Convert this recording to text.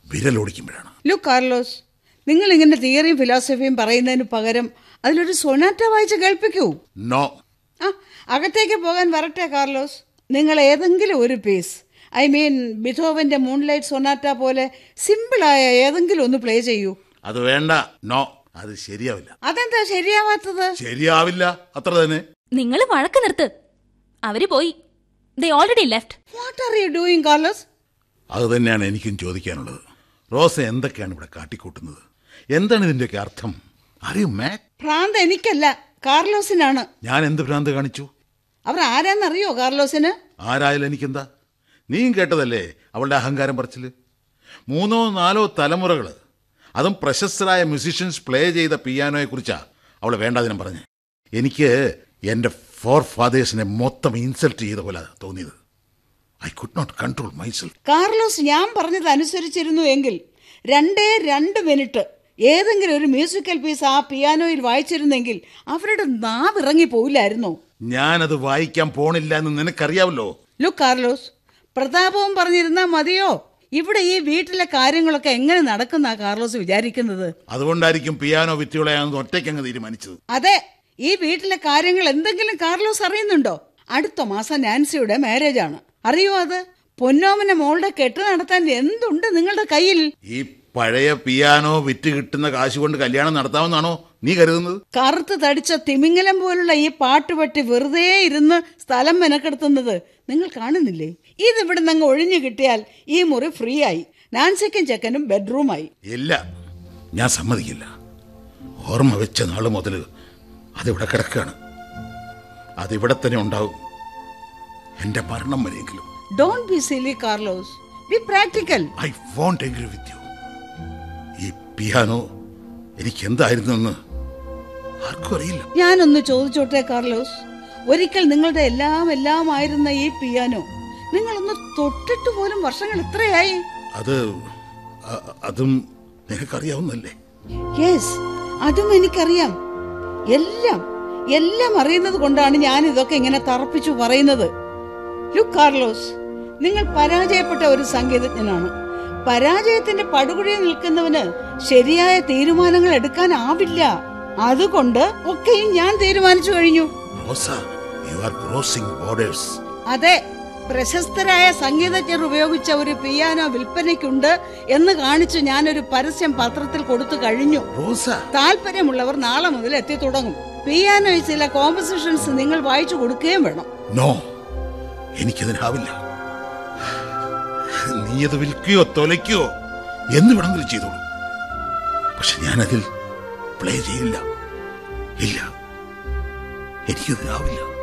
വിരലോടിക്കുമ്പോഴാണ് look Carlos നിങ്ങൾ ഇങ്ങനെ തിയറിയും ഫിലോസഫിയും പറയുന്നതിന് പകരം അതിലൊരു സൊനാറ്റ വായിച്ച് കേൾപ്പിക്കൂ നോ ആ അകത്തേക്ക് പോകാൻ വരട്ടെ കാർലോസ് നിങ്ങൾ ഏതെങ്കിലും ഒരു പീസ് ഐ മീൻ ബിഥോവന്റെ മൂൺലൈറ്റ് സൊനാറ്റ പോലെ സിമ്പിളായ ഏതെങ്കിലും ഒന്ന് പ്ലേ ചെയ്യൂ അത് വേണ്ട നോ അത് ശരിയാവില്ല അതെന്താ ശരിയാവാത്തത് ശരിയാവില്ല അത്ര തന്നെ നിങ്ങൾ വഴക്ക് നിർത്ത് അവര് പോയി ദേ already left what are you doing Carlos അത് തന്നെയാണ് എനിക്കും ചോദിക്കാനുള്ളത് റോസ എന്തൊക്കെയാണ് ഇവിടെ കാട്ടിക്കൂട്ടുന്നത് എന്താണ് ഇതിൻ്റെയൊക്കെ അർത്ഥം അറിയൂ മാറ്റ് ഭ്രാന്ത് എനിക്കല്ല കാർലോസിനാണ് ഞാൻ എന്ത് ഭ്രാന്ത് കാണിച്ചു അവർ ആരാന്നറിയോ കാർലോസിന് ആരായാലും എനിക്കെന്താ നീയും കേട്ടതല്ലേ അവളുടെ അഹങ്കാരം പറച്ചില് മൂന്നോ നാലോ തലമുറകൾ അതും പ്രശസ്തരായ മ്യൂസീഷ്യൻസ് പ്ലേ ചെയ്ത പിയാനോയെക്കുറിച്ചാണ് അവൾ വേണ്ടാതിനും പറഞ്ഞ് എനിക്ക് എൻ്റെ ഫോർ ഫാദേഴ്സിനെ മൊത്തം ഇൻസൾട്ട് ചെയ്ത പോലെ തോന്നിയത് I could not control myself Carlos ഞാൻ പറഞ്ഞത് അനുസരിച്ചിരുന്നു എങ്കിൽ രണ്ടേ രണ്ട് മിനിറ്റ് ഏതെങ്കിലും ഒരു മ്യൂസിക്കൽ പീസ് ആ പിയാനോയിൽ വായിച്ചിരുന്നെങ്കിൽ അവരുടെ നാവ് ഇറങ്ങി പോയില്ലായിരുന്നോ ഞാനത് വായിക്കാൻ പോണില്ല എന്ന് നിനക്കറിയാവല്ലോ ലുക്ക് കാർലോസ് പ്രതാപവും പറഞ്ഞിരുന്നാ മതിയോ ഇവിടെ ഈ വീട്ടിലെ കാര്യങ്ങളൊക്കെ എങ്ങനെ നടക്കുന്ന കാർലോസ് വിചാരിക്കുന്നത് അതുകൊണ്ടായിരിക്കും പിയാനോ വിറ്റുകളയാണെന്ന് ഒറ്റയ്ക്കങ്ങ് തീരുമാനിച്ചത് അതെ ഈ വീട്ടിലെ കാര്യങ്ങൾ എന്തെങ്കിലും കാർലോസ് അറിയുന്നുണ്ടോ അടുത്ത മാസം നാൻസിയുടെ മാരേജ് ആണ് അറിയോ അത് പൊന്നോമന മോളുടെ കെട്ട് നടത്താൻ എന്തുണ്ട് നിങ്ങളുടെ കയ്യിൽ ഈ പഴയ പിയാനോ വിറ്റ് കിട്ടുന്ന കാശ് കൊണ്ട് കല്യാണം നടത്താമെന്നാണോ നീ കരുതുന്നത് കറുത്ത് തടിച്ച തിമിംഗലം പോലുള്ള ഈ പാട്ടുപെട്ടി വെറുതെ ഇരുന്ന് സ്ഥലം മെനക്കെടുത്തുന്നത് നിങ്ങൾ കാണുന്നില്ലേ ഇതിവിടെ നിന്ന് ഒഴിഞ്ഞു കിട്ടിയാൽ ഈ മുറി ഫ്രീ ആയി നാൻസിക്കും ചെക്കനും ബെഡ്റൂമായി ഇല്ല ഞാൻ സമ്മതിക്കില്ല ഓർമ്മ വെച്ച നാള് മുതൽ അതിവിടെ കിടക്കുകയാണ് അതിവിടെ തന്നെ ഉണ്ടാവും എൻ്റെ മരണം വരെയെങ്കിലും don't be silly Carlos be practical I won't agree with you ഈ പിയാനോ എനിക്ക് എന്തായിരുന്നെന്ന് ആർക്കും അറിയില്ല ഞാനൊന്ന് ചോദിച്ചോട്ടെ കാർലോസ് ഒരിക്കൽ നിങ്ങളുടെ എല്ലാം എല്ലാം ആയിരുന്ന ഈ പിയാനോ നിങ്ങളൊന്ന് തൊട്ടിട്ട് പോലും വർഷങ്ങൾ എത്രയായി അത് അ- അതും നിനക്കറിയാവുന്നല്ലേ യെസ് അതും എനിക്കറിയാം എല്ലാം എല്ലാം അറിയുന്നത് കൊണ്ടാണ് ഞാൻ ഇതൊക്കെ ഇങ്ങനെ തറപ്പിച്ചു പറയുന്നത് ലുക്ക് കാർലോസ് നിങ്ങൾ പരാജയപ്പെട്ട ഒരു സംഗീതജ്ഞനാണ് പരാജയത്തിന്റെ പടുകുഴിയിൽ നിൽക്കുന്നവന് ശരിയായ തീരുമാനങ്ങൾ എടുക്കാനാവില്ല അതുകൊണ്ട് ഒക്കെയും ഞാൻ തീരുമാനിച്ചു കഴിഞ്ഞു Rosa you are crossing borders അതെ പ്രശസ്തരായ സംഗീതജ്ഞർ ഉപയോഗിച്ച ഒരു പിയാനോ വിൽപ്പനയ്ക്കുണ്ട് എന്ന് കാണിച്ച് ഞാനൊരു പരസ്യം പത്രത്തിൽ കൊടുത്തു കഴിഞ്ഞു റോസ താല്പര്യമുള്ളവർ നാളെ മുതൽ എത്തി തുടങ്ങും പിയാനോയിൽ ചില കോമ്പസിഷൻസ് നിങ്ങൾ വായിച്ചു കൊടുക്കുകയും വേണം നോ എനിക്കതിനാവില്ല നീ അത് വിൽക്കുകയോ തൊലയ്ക്കുകയോ എന്ന് വേണമെങ്കിലും ചെയ്തോളൂ പക്ഷെ ഞാനതിൽ പ്ലേ ചെയ്യില്ല ഇല്ല എനിക്കതിനാവില്ല